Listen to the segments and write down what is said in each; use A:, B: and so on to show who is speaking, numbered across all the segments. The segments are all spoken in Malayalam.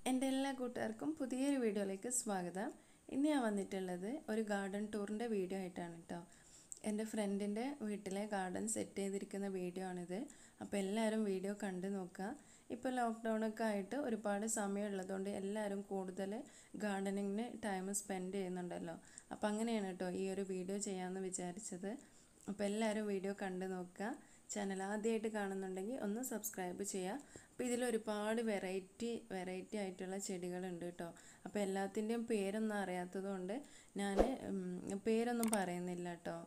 A: എൻ്റെ എല്ലാ കൂട്ടുകാർക്കും പുതിയൊരു വീഡിയോയിലേക്ക് സ്വാഗതം ഇന്ന് ഞാൻ വന്നിട്ടുള്ളത് ഒരു ഗാർഡൻ ടൂറിൻ്റെ വീഡിയോ ആയിട്ടാണ് കേട്ടോ എൻ്റെ ഫ്രണ്ടിൻ്റെ വീട്ടിലെ ഗാർഡൻ സെറ്റ് ചെയ്തിരിക്കുന്ന വീഡിയോ ആണിത് അപ്പോൾ എല്ലാവരും വീഡിയോ കണ്ടു നോക്കുക ഇപ്പോൾ ലോക്ക്ഡൗണൊക്കെ ആയിട്ട് ഒരുപാട് സമയമുള്ളതുകൊണ്ട് എല്ലാവരും കൂടുതൽ ഗാർഡനിങ്ങിന് ടൈം സ്പെൻഡ് ചെയ്യുന്നുണ്ടല്ലോ അപ്പോൾ അങ്ങനെയാണ് കേട്ടോ ഈ ഒരു വീഡിയോ ചെയ്യാമെന്ന് വിചാരിച്ചത് അപ്പോൾ എല്ലാവരും വീഡിയോ കണ്ടു നോക്കുക ചാനൽ ആദ്യമായിട്ട് കാണുന്നുണ്ടെങ്കിൽ ഒന്ന് സബ്സ്ക്രൈബ് ചെയ്യുക അപ്പോൾ ഇതിൽ ഒരുപാട് വെറൈറ്റി വെറൈറ്റി ആയിട്ടുള്ള ചെടികളുണ്ട് കേട്ടോ അപ്പോൾ എല്ലാത്തിൻ്റെയും പേരൊന്നും അറിയാത്തതുകൊണ്ട് ഞാൻ പേരൊന്നും പറയുന്നില്ല കേട്ടോ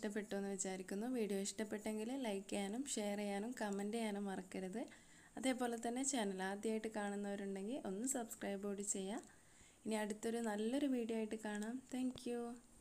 A: ഇഷ്ടപ്പെട്ടു എന്ന് വിചാരിക്കുന്നു വീഡിയോ ഇഷ്ടപ്പെട്ടെങ്കിൽ ലൈക്ക് ചെയ്യാനും ഷെയർ ചെയ്യാനും കമൻറ്റ് ചെയ്യാനും മറക്കരുത് അതേപോലെ തന്നെ ചാനൽ ആദ്യമായിട്ട് കാണുന്നവരുണ്ടെങ്കിൽ ഒന്ന് സബ്സ്ക്രൈബ് കൂടി ചെയ്യുക ഇനി അടുത്തൊരു നല്ലൊരു വീഡിയോ ആയിട്ട് കാണാം താങ്ക്